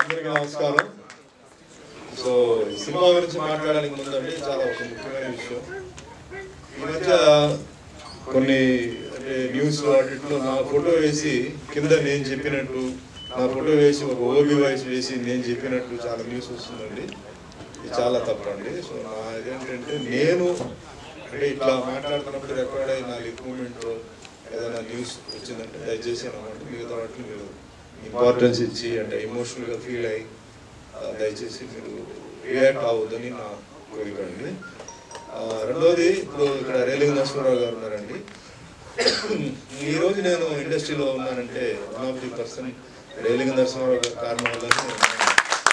అందరికీ నమస్కారం సో ఈ సినిమా గురించి మాట్లాడడానికి ముందండి చాలా ఒక ముఖ్యమైన విషయం ఈ మధ్య కొన్ని అంటే న్యూస్ వాటిలో నా ఫోటో వేసి కింద నేను చెప్పినట్టు నా ఫోటో వేసి ఒక ఓబీ వాయిస్ వేసి నేను చెప్పినట్టు చాలా న్యూస్ వస్తుందండి ఇది చాలా తప్పండి సో నా ఇదేంటంటే నేను అంటే ఇట్లా మాట్లాడుతున్నప్పుడు రికార్డ్ అయిన ఎక్విప్మెంట్ ఏదైనా న్యూస్ వచ్చిందంటే దయచేసి అనమాట మిగతా వాటిని మీరు ఇంపార్టెన్స్ ఇచ్చి అంటే ఎమోషనల్గా ఫీల్ అయ్యి ఆ, దయచేసి మీరు రియాక్ట్ అవ్వద్దని నా కోరిక అండి ఆ, రెండోది ఇప్పుడు ఇక్కడ రేలింగ్ నరసింహరావు గారు ఉన్నారండి ఈ రోజు నేను ఇండస్ట్రీలో ఉన్నానంటే one of the person Relangi Narasimharao గారి కారణం వల్ల నేను ఉన్నాను.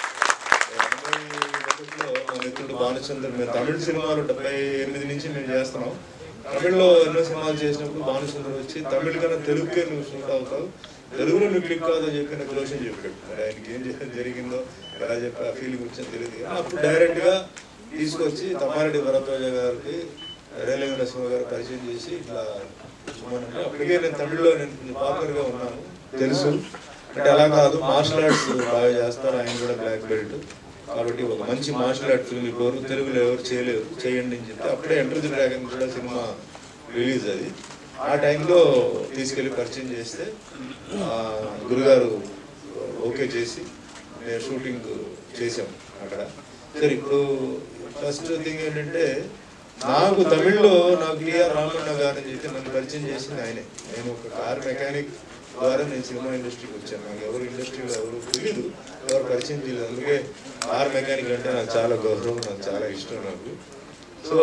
ఎనభై ఒకటిలో మా మిత్రుడు భానుచంద్ర మేము తమిళ సినిమాలు డెబ్బై ఎనిమిది నుంచి మేము చేస్తున్నాం తమిళ్లో ఎన్నో సినిమాలు చేసినప్పుడు భానుచంద్ర వచ్చి తమిళ కన్నా తెలుగుకే నువ్వు షూట్ అవుతావు తెలుగులో నువ్వు క్లిక్ కాదో చెప్పి నాకు క్లోషన్ చెప్పాడు మరి ఆయనకి ఏం చేయాలి జరిగిందో ఎలా చెప్పి ఆ ఫీలింగ్ వచ్చిందో తెలియదు కానీ అప్పుడు డైరెక్ట్ గా తీసుకొచ్చి తమ్మారెడ్డి భరద్వాజ గారికి రేలింగ నరసింహ గారు పరిచయం చేసి ఇట్లా ఇవ్వమనంటే అప్పటికే నేను తమిళ్లో నేను కొంచెం పాపులర్ గా ఉన్నాను తెలుసు అంటే అలా కాదు మార్షల్ ఆర్ట్స్ బాగా చేస్తారు ఆయన కూడా బ్లాక్ బెల్ట్ కాబట్టి ఒక మంచి మార్షల్ ఆర్ట్ ఫిల్మ్ ఇప్పుడు తెలుగులో ఎవరు చేయలేరు చేయండి అని చెప్తే అప్పుడే ఎంటర్ ది డ్రాగన్ కూడా సినిమా రిలీజ్ అది ఆ టైంలో తీసుకెళ్లి పరిచయం చేస్తే ఆ, గురుగారు ఓకే చేసి నేను షూటింగ్ చేసాం అక్కడ సరే ఇప్పుడు ఫస్ట్ థింగ్ ఏంటంటే నాకు తమిళ్లో నాకు టిఆర్ రామన్న గారు అని చెప్పి నన్ను పరిచయం చేసింది ఆయనే నేను ఒక కార్ మెకానిక్ ద్వారా నేను సినిమా ఇండస్ట్రీకి వచ్చాను నాకు ఎవరు ఇండస్ట్రీలో ఎవరు తెలియదు ఎవరు పరిచయం చేయలేదు అందుకే కార్ మెకానిక్ అంటే నాకు చాలా గౌరవం నాకు చాలా ఇష్టం నాకు సో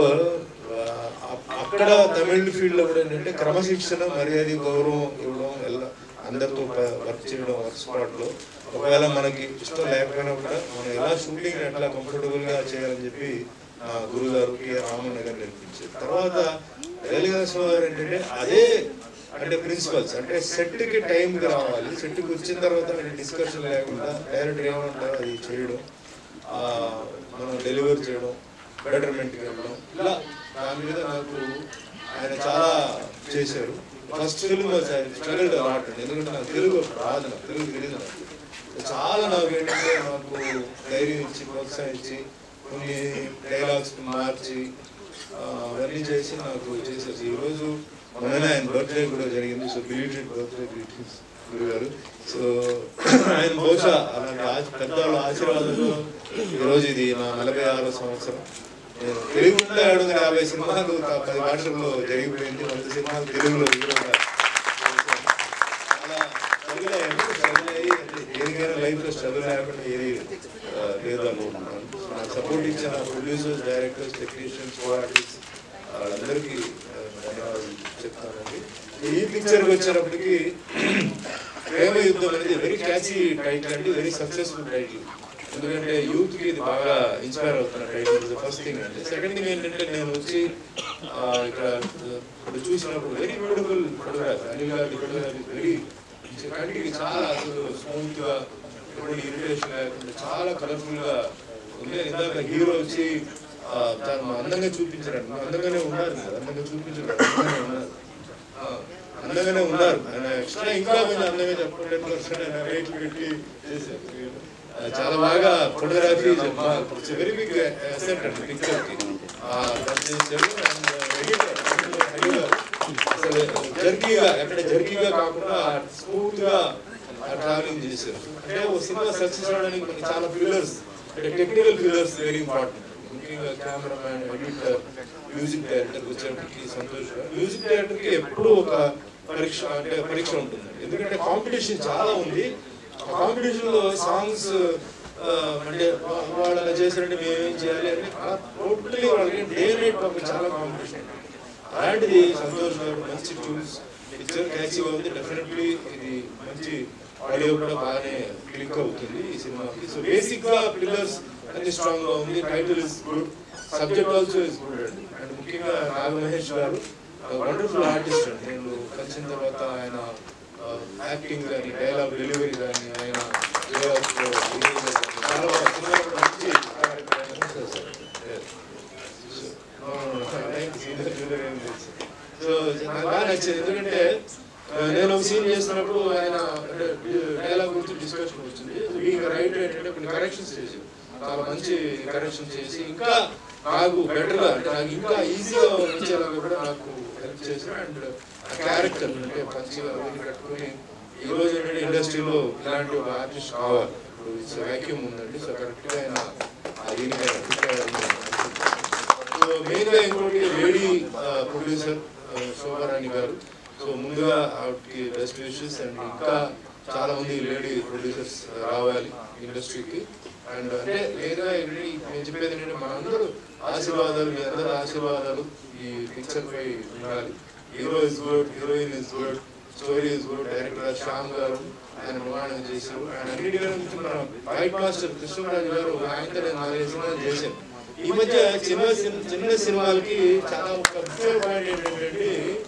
ఆ, అక్కడ తమిళ ఫీల్డ్ లో కూడా ఏంటంటే క్రమశిక్షణ మర్యాద గౌరవం ఇవ్వడం ఎలా అందరితో వర్క్ చేయడం వర్క్ స్పాట్ లో ఒకవేళ మనకి ఇష్టం లేకపోయినా కూడా మనం ఎలా షూటింగ్ ఎట్లా కంఫర్టబుల్ గా చేయాలని చెప్పి మా గురుగారు కె రామన్న గారు నేర్పించారు తర్వాత రేలింగేశ్వర గారు ఏంటంటే అదే అంటే ప్రిన్సిపల్స్ అంటే సెట్ కి టైం కి రావాలి సెట్ కి వచ్చిన తర్వాత డిస్కషన్ లేకుండా డైరెక్ట్ ఏమంటారో అది చేయడం ఆ, మనం డెలివర్ చేయడం బెటర్మెంట్కి వెళ్ళడం ఇలా దాని మీద నాకు ఆయన చాలా చేశారు ఫస్ట్ ఫిల్మ్ స్ట్రగల్ లాట్ ఎందుకంటే నాకు తెలుగు రాదు నాకు తెలుగు తెలియదు నాకు చాలా నాకు ఏంటంటే నాకు ధైర్యం ఇచ్చి ప్రోత్సహించి కొన్ని డైలాగ్స్ మార్చి ఆ, అవన్నీ చేసి నాకు చేసేసి ఈరోజు మొన్ననే ఆయన బర్త్డే కూడా జరిగింది సో బిలీటెడ్ బర్త్డే గ్రీటింగ్స్ గురుగారు సో ఆయన బహుశా అలాంటి ఆశ- పెద్దవాళ్ళ ఆశీర్వాదంతో ఈరోజు ఇది నా నలభై ఆరో సంవత్సరం నేను తెలుగులో ఏడు వందల యాభై సినిమాలు ఒక పది భాషల్లో జరిగిపోయింది వంద సినిమాలు తెలుగులో హీరోగా చేశాను. చాలా struggle అయ్యాను. struggle అయ్యి అంటే దేనికైనా లైఫ్ లో స్ట్రగుల్ లేకుండా ఏది ఆ, లేదు అనుకుంటున్నాను నాకు సపోర్ట్ ఇచ్చిన ప్రొడ్యూసర్స్ డైరెక్టర్స్ టెక్నీషియన్స్ ఆర్టిస్ట్ వాళ్ళందరికీ ఆ, ధన్యవాదాలు చెప్తానండి ఈ పిక్చర్కి వచ్చేటప్పటికి ప్రేమ యుద్ధం అనేది వెరీ క్యాచీ టైటిల్ అండి వెరీ సక్సెస్ఫుల్ టైటిల్ ఎందుకంటే యూత్ కి ఇది బాగా ఇన్స్పైర్ అవుతున్న టైటిల్ ఫస్ట్ థింగ్ అండి సెకండ్ థింగ్ ఏంటంటే నేను వచ్చి ఆ, ఇక్కడ ఆ, ఇప్పుడు చూసినప్పుడు వెరీ బ్యూటిఫుల్ ఫోటోగ్రాఫ్ అనిల్ గారి ఫోటోగ్రాఫ్ వెరీ కంటికి చాలా అసలు స్మూత్ గా ఎటువంటి ఇరిటేషన్ లేకుండా చాలా కలర్ఫుల్ గా ఉంది ఇందాక హీరో వచ్చి ఆ, చాలా అందంగా చూపించారు అందంగానే ఉన్నారు కదా, అందంగా చూపించారు అందంగానే ఉన్నారు ఆ, అందంగానే ఉన్నారు ఆయన ఎక్స్ట్రా ఇంకా కొంచెం అందంగా చెప్పండి పర్సెంట్ ఆయన రేట్లు పెట్టి చేశారు ఆ, చాలా బాగా ఫోటోగ్రఫీ వెరీ బిగ్ అసెట్ అండి పిక్చర్ కి ఆ, అది చేశారు అండ్ ఎడిటర్ అసలు జర్కీగా ఎక్కడ జర్కీగా కాకుండా స్మూత్ గా ట్రావెలింగ్ చేశారు అంటే ఒక సినిమా సక్సెస్ అవడానికి మనకి చాలా పిల్లర్స్ అంటే టెక్నికల్ పిల్లర్స్ వెరీ ఇంపార్టెంట్ ముఖ్యంగా కెమెరామ్యాన్ ఎడిటర్ మ్యూజిక్ డైరెక్టర్ వచ్చేటప్పటికి సంతోష్ గారు మ్యూజిక్ డైరెక్టర్ కి ఎప్పుడూ ఒక పరీక్ష అంటే పరీక్ష ఉంటుంది ఎందుకంటే కాంపిటీషన్ చాలా ఉంది ఆ కాంపిటీషన్ లో సాంగ్స్ అంటే వా- వాళ్ళు అలా చేశారంటే మేమేం చేయాలి అని టోటలీ వాళ్ళకి డే నైట్ పాపం చాలా కాంపిటీషన్ అలాంటిది సంతోష్ గారు మంచి టూల్స్ పిక్చర్ క్యాచీగా ఉంది డెఫినెట్లీ ఇది మంచి ఆడియో కూడా బాగానే క్లిక్ అవుతుంది ఈ సినిమాకి సో బేసిక్ గా పిల్లర్స్ అన్ని స్ట్రాంగ్ గా ఉంది title is good subject also is good అండి అండ్ ముఖ్యంగా నాగ మహేష్ గారు వండర్ఫుల్ ఆర్టిస్ట్ అండి నేను కలిసిన తర్వాత ఆయన యాక్టింగ్ కానీ డైలాగ్ డెలివరీ కానీ ఆయన dialogues లో delivery కానీ చాలా బాగా సినిమాలో కూడా మంచి character ఆయన చేశారు. Yes. సో నాకు బాగా నచ్చింది ఎందుకంటే ఆ, నేను ఒక సీన్ చేస్తున్నప్పుడు ఆయన అంటే డైలాగ్ గురించి డిస్కషన్ వచ్చింది ఈ రైట్ ఏంటంటే కొన్ని కరెక్షన్స్ చేసి చాలా మంచి కరెక్షన్ చేసి ఇంకా నాకు బెటర్గా అంటే నాకు ఇంకా ఈజీగా వచ్చేలాగా కూడా నాకు హెల్ప్ చేశారు అండ్ క్యారెక్టర్ అంటే మంచిగా అవన్నీ కట్టుకొని ఈ రోజు ఏంటంటే ఇండస్ట్రీలో ఇలాంటి ఒక ఆర్టిస్ట్ కావాలి ఇప్పుడు ఇట్స్ వ్యాక్యూమ్ ఉందండి సో కరెక్ట్గా ఆయన ఆ దీనికి ఆయన fit అయ్యారని నేను అనుకుంటున్నాను. సో మెయిన్గా ఇంకోటి లేడీ ప్రొడ్యూసర్ శోభారాణి గారు సో ముందుగా ఆవిడకి బెస్ట్ విషెస్ అండ్ ఇంకా చాలా మంది లేడీ ప్రొడ్యూసర్స్ రావాలి ఇండస్ట్రీకి అండ్ అంటే లేదా ఏంటి నేను చెప్పేది ఏంటంటే మనందరూ ఆశీర్వాదాలు మీ అందరూ ఆశీర్వాదాలు ఈ పిక్చర్ పై ఉండాలి hero is good heroine is good story is good director Shyam గారు ఆయన నిర్మాణం చేశారు ఆయన అన్నిటి గురించి మన వైట్ మాస్టర్ కృష్ణరాజు గారు ఆయనతో నేను నాలుగైదు సినిమాలు చేశాను ఈ మధ్య చిన్న సిన్- చిన్న సినిమాలకి చాలా ఒక ముఖ్యమైన పాయింట్ ఏంటంటే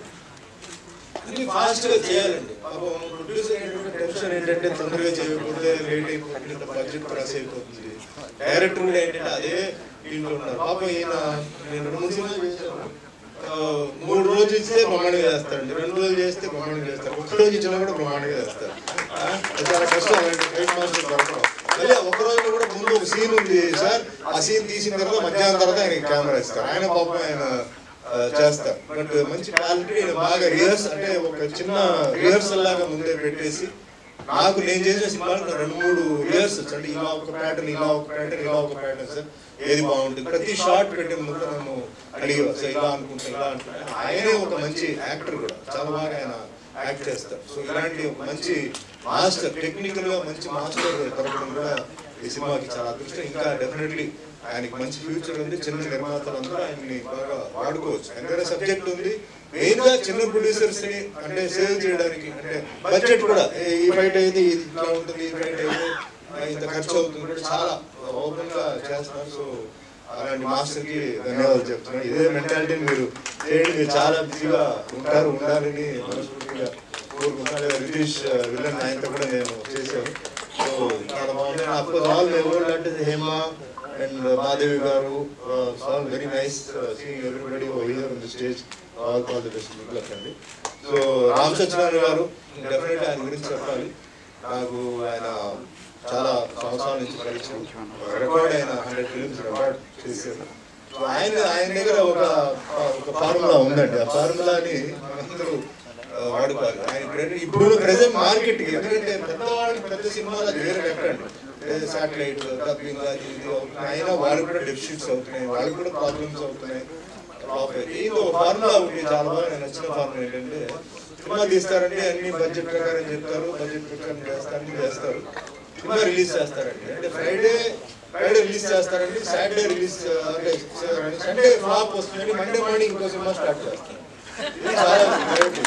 అన్ని ఫాస్ట్ గా చేయాలండి పాపం ప్రొడ్యూసర్ ఏంటంటే టెన్షన్ ఏంటంటే తొందరగా చేయకపోతే లేట్ అయిపోతుంది ఇంత బడ్జెట్ క్రాస్ అయిపోతుంది డైరెక్టర్ కూడా ఏంటంటే అదే దీంట్లో ఉన్నారు పాపం ఈయన నేను రెండు మూడు సినిమాలు చేశాను ఆ, మూడు రోజులు ఇస్తే బ్రహ్మాండంగా చేస్తారండి రెండు రోజులు చేస్తే బ్రహ్మాండంగా చేస్తారు ఒక రోజు ఇచ్చినా కూడా బ్రహ్మాండంగా చేస్తారు ఆ, అది చాలా కష్టం అలాంటి ఫైట్ మాస్టర్ దొరకడం మళ్ళీ ఒక రోజు కూడా ముందు ఒక సీన్ ఉంది సార్ ఆ సీన్ తీసిన తర్వాత మధ్యాహ్నం తర్వాత ఆయన కెమెరా ఇస్తారు ఆయన పాపం ఆయన ఆ, చేస్తారు బట్ మంచి క్వాలిటీ బాగా రిహర్స్ అంటే ఒక చిన్న రిహర్సల్ లాగా ముందే పెట్టేసి నాకు నేను చేసిన సినిమాలు రెండు మూడు రిహర్స్ అంటే ఇలా ఒక ప్యాటర్న్ ఇలా ఒక ప్యాటర్న్ ఇలా ఒక ప్యాటర్న్ సార్ ఏది బాగుంటుంది ప్రతి షార్ట్ పెట్టే ముందు నన్ను అడిగేవారు సార్ ఇలా అనుకుంటా ఇలా అనుకుంటా ఆయనే ఒక మంచి యాక్టర్ కూడా చాలా బాగా ఆయన యాక్ట్ చేస్తారు సో ఇలాంటి ఒక మంచి మాస్టర్ టెక్నికల్ గా మంచి మాస్టర్ దొరకడం కూడా ఈ సినిమాకి చాలా అదృష్టం ఇంకా డెఫినెట్లీ ఆయనకి మంచి ఫ్యూచర్ ఉంది చిన్న నిర్మాతలు అందరూ ఆయన్ని బాగా వాడుకోవచ్చు ఎందుకంటే సబ్జెక్ట్ ఉంది మెయిన్ గా చిన్న ప్రొడ్యూసర్స్ ని అంటే సేవ్ చేయడానికి అంటే బడ్జెట్ కూడా ఏ- ఈ ఫైట్ అయితే ఇది ఇట్లా ఉంటుంది ఈ ఫైట్ అయితే ఆ, ఇంత ఖర్చు అవుతుంది కూడా చాలా ఓపెన్ గా చేస్తున్నారు సో అలాంటి మాస్టర్ కి ధన్యవాదాలు చెప్తున్నాను ఇదే మెంటాలిటీ మీరు చేయండి మీరు చాలా బిజీగా ఉంటారు ఉండాలని మనస్ఫూర్తిగా కోరుకుంటున్నాను రితీష్ విలన్ ఆయనతో కూడా నేను చేశాను సో చాలా బాగుంది అఫ్కోర్స్ ఆల్ మై ఓల్డ్ అంటే హేమ అండ్ మాధవి గారు all very nice seeing everybody here on the stage all all the best good luck అండి సో రామ్ సత్యనారాయణ గారు డెఫినెట్ ఆయన గురించి చెప్పాలి నాకు ఆయన చాలా సంవత్సరాల నుంచి పరిచయం రికార్డ్ అయిన హండ్రెడ్ ఫిలిమ్స్ రికార్డ్ చేశారు సో ఆయన ఆయన దగ్గర ఒక ఒక ఫార్ములా ఉందండి ఆ ఫార్ములాని మనందరూ ఆ, వాడుకోవాలి ఆయన ఇప్పుడు- ఇప్పుడు ప్రెసెంట్ మార్కెట్ ఎందుకంటే పెద్దవాళ్ళకి పెద్ద సినిమాలు అది వేరే లెక్కండి శాటిలైట్ డబ్బింగ్ అది ఇది అవుతున్నాయి అయినా వాళ్ళకి కూడా డెఫిషిట్స్ అవుతున్నాయి వాళ్ళకి కూడా ప్రాబ్లమ్స్ అవుతున్నాయి ఫ్లాప్ అయ్యాయి. ఇది ఒక ఫార్ములా ఉంది చాలా బాగా నాకు నచ్చిన ఫార్ములా ఏంటంటే సినిమా తీస్తారంటే అన్ని బడ్జెట్ ప్రకారం చెప్తారు బడ్జెట్ ప్రకారం చేస్తారు అన్ని చేస్తారు సినిమా రిలీజ్ చేస్తారండి అంటే ఫ్రైడే ఫ్రైడే రిలీజ్ చేస్తారండి సాటర్డే రిలీజ్ అంటే సండే ఫ్లాప్ వస్తుందండి మండే మార్నింగ్ ఇంకో సినిమా స్టార్ట్ చేస్తారు ఇది చాలా great.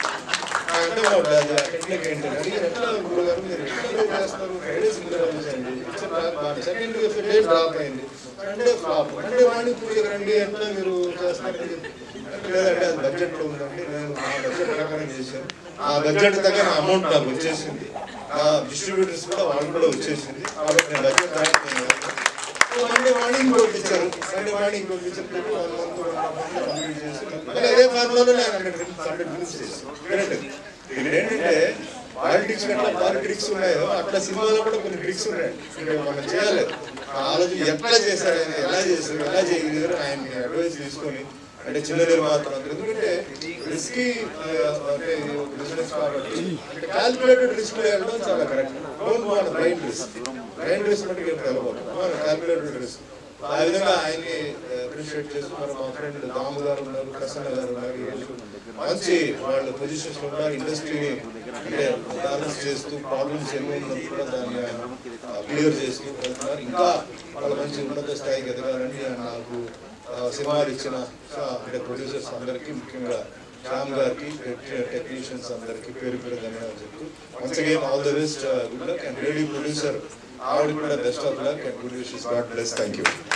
నాకు అర్థం కావట్లేదు అది ఆ టెక్నిక్ ఏంటంటే అడిగారు, ఎట్లా గురువు గారు మీరు ఎట్లా చేస్తారు ఫ్రైడే సినిమా రిలీజ్ అయింది సెకండ్ డే డ్రాప్ అయింది సండే ఫ్లాప్ మండే మార్నింగ్ పూజకి రండి ఎట్లా మీరు చేస్తారు లేదంటే అది బడ్జెట్ లో ఉందండి నేను ఆ బడ్జెట్ ప్రకారం చేశాను ఆ బడ్జెట్ తగ్గ నా అమౌంట్ నాకు వచ్చేసింది నా డిస్ట్రిబ్యూటర్స్ కూడా వాళ్ళు కూడా వచ్చేసింది కాబట్టి నేను బడ్జెట్ మండే మార్నింగ్ ఇంకోటి ఇచ్చారు సండే మార్నింగ్ ఇంకోటి ఇచ్చారు పెట్టి one month one half month complete చేసి మళ్ళీ అదే ఫార్ములాలో నేను హండ్రెడ్ హండ్రెడ్ ఫిల్మ్స్ చేశాను కరెక్ట్ ఇక్కడ ఏంటంటే పాలిటిక్స్ ఎట్లా బాగా ట్రిక్స్ ఉన్నాయో అట్లా సినిమాలో కూడా కొన్ని ట్రిక్స్ ఉన్నాయి ఇక్కడ మనం చేయాలి ఆ ఆలోచన ఎట్లా చేశారు ఆయన ఎలా చేశారు ఎలా చేయగలిగారు ఆయన అడ్వైస్ తీసుకొని అంటే చిన్న నిర్మాతలు అందరూ ఎందుకంటే రిస్కీ అంటే బిజినెస్ కాబట్టి అంటే క్యాల్కులేటెడ్ రిస్క్ వెళ్ళడం చాలా correct don't want blind risk blind risk బట్టి వెళ్ళకూడదు క్యాల్కులేటెడ్ రిస్క్ ఆ విధంగా ఆయన్ని అప్రిషియేట్ చేస్తూ మరి మా ఫ్రెండ్ దాము గారు ఉన్నారు ప్రసన్న గారు ఉన్నారు వీళ్ళు మంచి వాళ్ళ పొజిషన్స్ లో ఉన్నారు ఇండస్ట్రీని అంటే బ్యాలెన్స్ చేస్తూ ప్రాబ్లమ్స్ ఎన్ని ఉన్నప్పుడు కూడా దాన్ని క్లియర్ చేస్తూ వెళ్తున్నారు ఇంకా వాళ్ళ మంచి ఉన్నత స్థాయికి ఎదగాలని నాకు ఆ, సినిమాలు ఇచ్చిన ఆ, అంటే ప్రొడ్యూసర్స్ అందరికీ ముఖ్యంగా శ్యామ్ గారికి టెక్నీషియన్స్ అందరికీ పేరు పేరు ధన్యవాదాలు చెప్తూ once again all the best good luck and lady producer ఆవిడ కూడా best of luck and good wishes God bless thank you